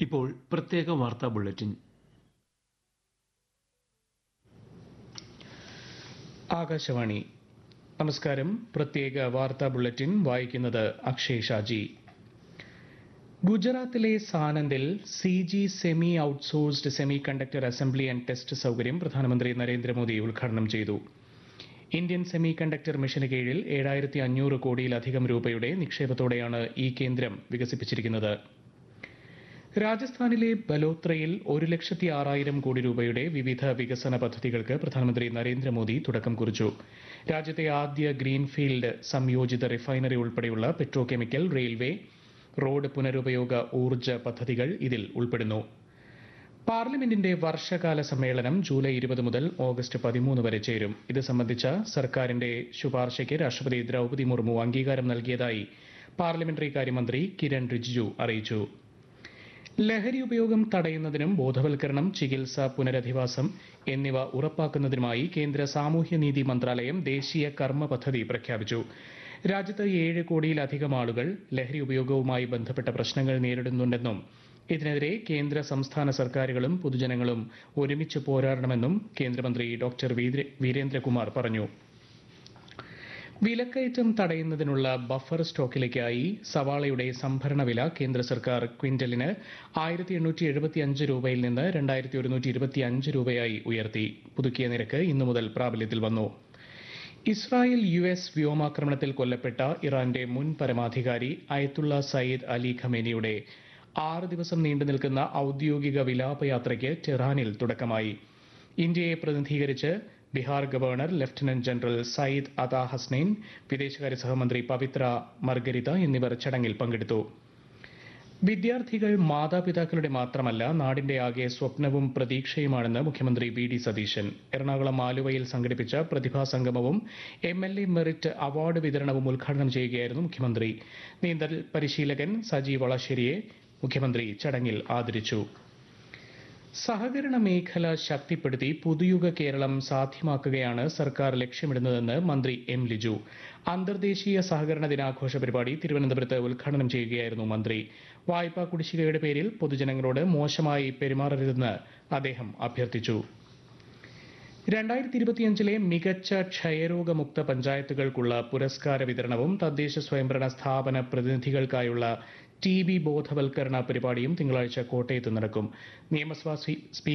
ഇപ്പോൾ പ്രത്യേക വാർത്താ ബുള്ളറ്റിൻ ആകാശവാണി നമസ്കാരം പ്രത്യേക വാർത്താ ബുള്ളറ്റിൻ വായിക്കുന്നത് അക്ഷയ് ഷാജി ഗുജറാത്തിലെ സാനന്ദിൽ C G semi outsourced semiconductor assembly and test സൗകര്യം പ്രധാനമന്ത്രി നരേന്ദ്രമോദി ഉദ്ഘാടനം ചെയ്തു ഇന്ത്യൻ സെമി കണ്ടക്ടർ മിഷന് കീഴിൽ ഏഴായിരത്തി അഞ്ഞൂറ് കോടിയിലധികം രൂപയുടെ നിക്ഷേപത്തോടെയാണ് ഈ കേന്ദ്രം വികസിപ്പിച്ചിരിക്കുന്നത് രാജസ്ഥാനിലെ ബലോത്രയിൽ ഒരു ലക്ഷത്തി ആറായിരം കോടി രൂപയുടെ വിവിധ വികസന പദ്ധതികൾക്ക് പ്രധാനമന്ത്രി നരേന്ദ്രമോദി തുടക്കം കുറിച്ചു രാജ്യത്തെ ആദ്യ ഗ്രീൻഫീൽഡ് സംയോജിത റിഫൈനറി ഉൾപ്പെടെയുള്ള പെട്രോകെമിക്കൽ റെയിൽവേ റോഡ് പുനരുപയോഗ ഊർജ്ജ പദ്ധതികൾ ഇതിൽ ഉൾപ്പെടുന്നു പാർലമെന്റിന്റെ വർഷകാല സമ്മേളനം ജൂലൈ ഇരുപത് മുതൽ ഓഗസ്റ്റ് പതിമൂന്ന് വരെ ചേരും ഇത് സംബന്ധിച്ച സർക്കാരിന്റെ ശുപാർശയ്ക്ക് രാഷ്ട്രപതി ദ്രൗപദി മുർമു അംഗീകാരം നൽകിയതായി പാർലമെന്ററി കാര്യമന്ത്രി കിരൺ റിജിജു അറിയിച്ചു ലഹരി ഉപയോഗം തടയുന്നതിനും ബോധവൽക്കരണം ചികിത്സ പുനരധിവാസം എന്നിവ ഉറപ്പാക്കുന്നതിനുമായി കേന്ദ്ര സാമൂഹ്യനീതി മന്ത്രാലയം ദേശീയ കർമ്മ പദ്ധതി പ്രഖ്യാപിച്ചു രാജ്യത്ത് ഏഴ് കോടിയിലധികം ആളുകൾ ലഹരി ഉപയോഗവുമായി ബന്ധപ്പെട്ട പ്രശ്നങ്ങൾ നേരിടുന്നുണ്ടെന്നും ഇതിനെതിരെ കേന്ദ്ര സംസ്ഥാന സർക്കാരുകളും പൊതുജനങ്ങളും ഒരുമിച്ച് പോരാടണമെന്നും കേന്ദ്രമന്ത്രി ഡോക്ടർ വീര- വീരേന്ദ്രകുമാർ പറഞ്ഞു വിലക്കയറ്റം തടയുന്നതിനുള്ള ബഫർ സ്റ്റോക്കിലേക്കായി സവാളയുടെ സംഭരണ വില കേന്ദ്ര സർക്കാർ ക്വിന്റലിന് ആയിരത്തി എണ്ണൂറ്റി എഴുപത്തി അഞ്ച് രൂപയിൽ നിന്ന് രണ്ടായിരത്തി ഒരുന്നൂറ്റി ഇരുപത്തി അഞ്ച് രൂപയായി ഉയർത്തി പുതുക്കിയ നിരക്ക് ഇന്നു മുതൽ പ്രാബല്യത്തിൽ വന്നു ഇസ്രായേൽ യു എസ് വ്യോമാക്രമണത്തിൽ കൊല്ലപ്പെട്ട ഇറാന്റെ മുൻ പരമാധികാരി അയത്തുള്ള സയ്യിദ് അലി ഖമേനിയുടെ ആറ് ദിവസം നീണ്ടു നിൽക്കുന്ന ഔദ്യോഗിക വിലാപയാത്രയ്ക്ക് ടെഹ്റാനിൽ തുടക്കമായി ഇന്ത്യയെ പ്രതിനിധീകരിച്ച് Bihar governor lieutenant general Syed Ata Hasnain വിദേശകാര്യ സഹമന്ത്രി പവിത്ര മർഗരിത എന്നിവർ ചടങ്ങിൽ പങ്കെടുത്തു വിദ്യാർത്ഥികൾ മാതാപിതാക്കളുടെ മാത്രമല്ല നാടിന്റെ ആകെ സ്വപ്നവും പ്രതീക്ഷയുമാണെന്ന് മുഖ്യമന്ത്രി വി ഡി സതീശൻ എറണാകുളം ആലുവയിൽ സംഘടിപ്പിച്ച പ്രതിഭാ സംഗമവും M L A merit award വിതരണവും ഉദ്ഘാടനം ചെയ്യുകയായിരുന്നു മുഖ്യമന്ത്രി നീന്തൽ പരിശീലകൻ സജി വളശ്ശേരിയെ മുഖ്യമന്ത്രി ചടങ്ങിൽ ആദരിച്ചു സഹകരണ മേഖല ശക്തിപ്പെടുത്തി പുതുയുഗ കേരളം സാധ്യമാക്കുകയാണ് സർക്കാർ ലക്ഷ്യമിടുന്നതെന്ന് മന്ത്രി എം ലിജു അന്തർദേശീയ സഹകരണ ദിനാഘോഷ പരിപാടി തിരുവനന്തപുരത്ത് ഉദ്ഘാടനം ചെയ്യുകയായിരുന്നു മന്ത്രി വായ്പാ കുടിശ്ശികയുടെ പേരിൽ പൊതുജനങ്ങളോട് മോശമായി പെരുമാറരുതെന്ന് അദ്ദേഹം അഭ്യർത്ഥിച്ചു രണ്ടായിരത്തി ഇരുപത്തിയഞ്ചിലെ മികച്ച ക്ഷയരോഗമുക്ത പഞ്ചായത്തുകൾക്കുള്ള പുരസ്കാര വിതരണവും തദ്ദേശ സ്വയംഭരണ സ്ഥാപന പ്രതിനിധികൾക്കായുള്ള ടി ബി ബോധവൽക്കരണ പരിപാടിയും തിങ്കളാഴ്ച കോട്ടയത്ത് നടക്കും നിയമസഭാ സ്പീ- സ്പീക്കർ